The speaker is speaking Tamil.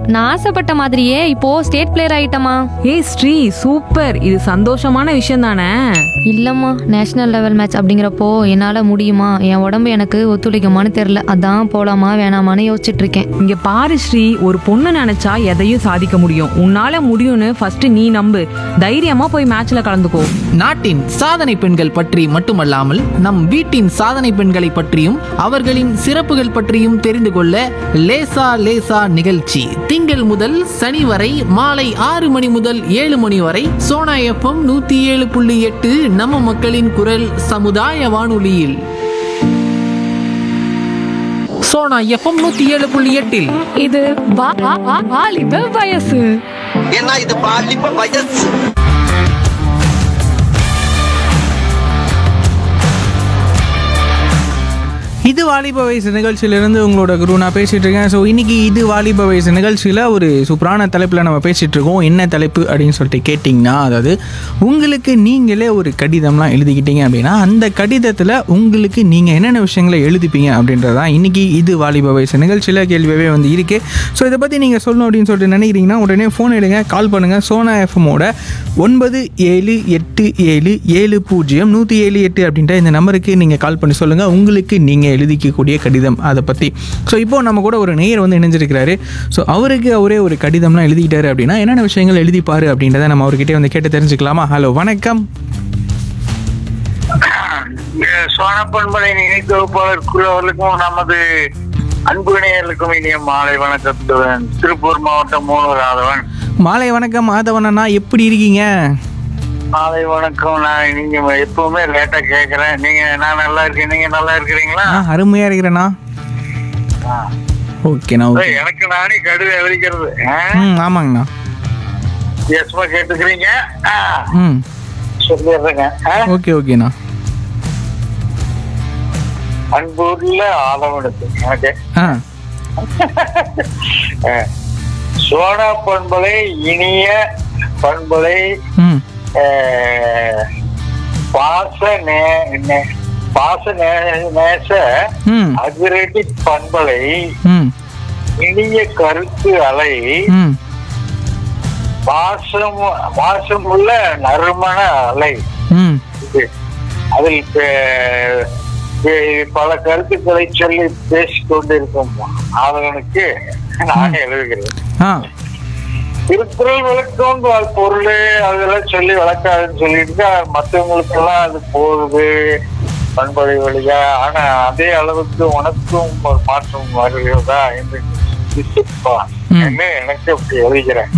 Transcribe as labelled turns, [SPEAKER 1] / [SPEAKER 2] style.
[SPEAKER 1] நான் ஆசைப்பட்ட மாதிரியே இப்போ ஸ்டேட் பிளேயர் ஆயிட்டமா
[SPEAKER 2] ஏய் ஸ்ரீ சூப்பர் இது சந்தோஷமான விஷயம் தானே
[SPEAKER 1] இல்லம்மா நேஷனல் லெவல் மேட்ச் அப்படிங்கிறப்போ என்னால முடியுமா என் உடம்பு எனக்கு ஒத்துழைக்குமான்னு தெரியல அதான் போலாமா வேணாமான்னு யோசிச்சுட்டு இருக்கேன்
[SPEAKER 2] இங்க பாரு ஸ்ரீ ஒரு பொண்ணு நினைச்சா எதையும் சாதிக்க முடியும் உன்னால முடியும்னு ஃபர்ஸ்ட் நீ நம்பு தைரியமா போய் மேட்ச்ல கலந்துக்கோ
[SPEAKER 3] நாட்டின் சாதனை பெண்கள் பற்றி மட்டுமல்லாமல் நம் வீட்டின் சாதனை பெண்களை பற்றியும் அவர்களின் சிறப்புகள் பற்றியும் தெரிந்து கொள்ள லேசா லேசா நிகழ்ச்சி திங்கள் முதல் சனி வரை மாலை ஆறு மணி முதல் ஏழு மணி வரை சோனா எஃப்எம் நூத்தி ஏழு புள்ளி எட்டு நம்ம மக்களின் குரல் சமுதாய வானொலியில் சோனா எஃப்எம் நூத்தி ஏழு புள்ளி எட்டில்
[SPEAKER 4] இது வா- வா- வா- வாலிப வயசு
[SPEAKER 5] ஏன்னா இது பாலிப்ப வயசு
[SPEAKER 6] இது வாலிப வயசு நிகழ்ச்சியிலிருந்து உங்களோட குரு நான் பேசிட்டு இருக்கேன் ஸோ இன்னைக்கு இது வாலிப வயசு நிகழ்ச்சியில் ஒரு சூப்பரான தலைப்பில் நம்ம பேசிட்டு இருக்கோம் என்ன தலைப்பு அப்படின்னு சொல்லிட்டு கேட்டிங்கன்னா அதாவது உங்களுக்கு நீங்களே ஒரு கடிதம்லாம் எழுதிக்கிட்டீங்க அப்படின்னா அந்த கடிதத்தில் உங்களுக்கு நீங்கள் என்னென்ன விஷயங்களை எழுதிப்பீங்க அப்படின்றது தான் இன்னைக்கு இது வாலிப வயசு நிகழ்ச்சியில் கேள்வியாகவே வந்து இருக்கு ஸோ இதை பற்றி நீங்கள் சொல்லணும் அப்படின்னு சொல்லிட்டு நினைக்கிறீங்கன்னா உடனே ஃபோன் எடுங்க கால் பண்ணுங்கள் சோனா எஃப்எம்மோட ஒன்பது ஏழு எட்டு ஏழு ஏழு பூஜ்ஜியம் நூற்றி ஏழு எட்டு அப்படின்ற இந்த நம்பருக்கு நீங்கள் கால் பண்ணி சொல்லுங்கள் உங்களுக்கு நீங்கள் எழுதிக்கக்கூடிய கடிதம் அதை பற்றி ஸோ இப்போ நம்ம கூட ஒரு நேயர் வந்து இணைஞ்சிருக்கிறாரு ஸோ அவருக்கு அவரே ஒரு கடிதம்லாம் எழுதிக்கிட்டாரு அப்படின்னா என்னென்ன விஷயங்கள் எழுதிப்பாரு அப்படின்றத நம்ம அவர்கிட்ட வந்து கேட்டு தெரிஞ்சுக்கலாமா ஹலோ வணக்கம்
[SPEAKER 7] சோனப்பண்பலை நினைத்தொகுப்பாளர் அவர்களுக்கும் நமது அன்பு நேயர்களுக்கும் இனிய மாலை வணக்கத்துடன் திருப்பூர் மாவட்டம் மூணு ராதவன்
[SPEAKER 6] மாலை வணக்கம் மாதவன் அண்ணா எப்படி இருக்கீங்க
[SPEAKER 7] மாலை வணக்கம் நான் நீங்க எப்பவுமே லேட்டா கேக்குறேன் நீங்க நான் நல்லா இருக்கேன் நீங்க நல்லா இருக்கிறீங்களா
[SPEAKER 6] ஆ அருமையாக இருக்கிறேண்ணா ஓகேண்ணா ஓகே
[SPEAKER 7] ஏய், எனக்கு நானே கடிதம் எழுதிக்கிறது
[SPEAKER 6] ம் ஆமாங்கண்ணா
[SPEAKER 7] எஸ்மா கேட்டுக்கிறீங்க ஆ,
[SPEAKER 6] ம்
[SPEAKER 7] சொல்லிடுறேங்க ஆ?
[SPEAKER 6] ஓகே ஓகேண்ணா
[SPEAKER 7] அன்புள்ள ஆதவனுக்கு எனக்கு
[SPEAKER 6] ஆ
[SPEAKER 7] சோனா பண்பலை இனிய பண்பலை
[SPEAKER 6] ம்
[SPEAKER 7] அஹ், பாச நே- நே- பாச நே- நேச
[SPEAKER 6] ம்
[SPEAKER 7] அதிரடி பண்பலை
[SPEAKER 6] ம்
[SPEAKER 7] இனிய கருத்து அலை
[SPEAKER 6] ம்
[SPEAKER 7] பாசம் பாசமுள்ள நறுமண அலை
[SPEAKER 6] ம்
[SPEAKER 7] இது. அதில் பே- பே- பல கருத்துக்களை சொல்லி பேசிக் கொண்டிருக்கும் ஆதவனுக்கு நான் எழுதுகிறேன்
[SPEAKER 6] ஆ
[SPEAKER 7] திருக்குறள் விளக்கம் அது பொருள் அதெல்லாம் சொல்லி விளக்காதுன்னு சொல்லிட்டு மற்றவங்களுக்கு எல்லாம் அது போகுது பண்பலை வழியா ஆனா அதே அளவுக்கு உனக்கும் ஒரு மாற்றம் வருகிறதா என்று சிந்திப்பான்
[SPEAKER 6] ம்.
[SPEAKER 7] என்று எனக்கு அப்படி எழுதுகிறேன்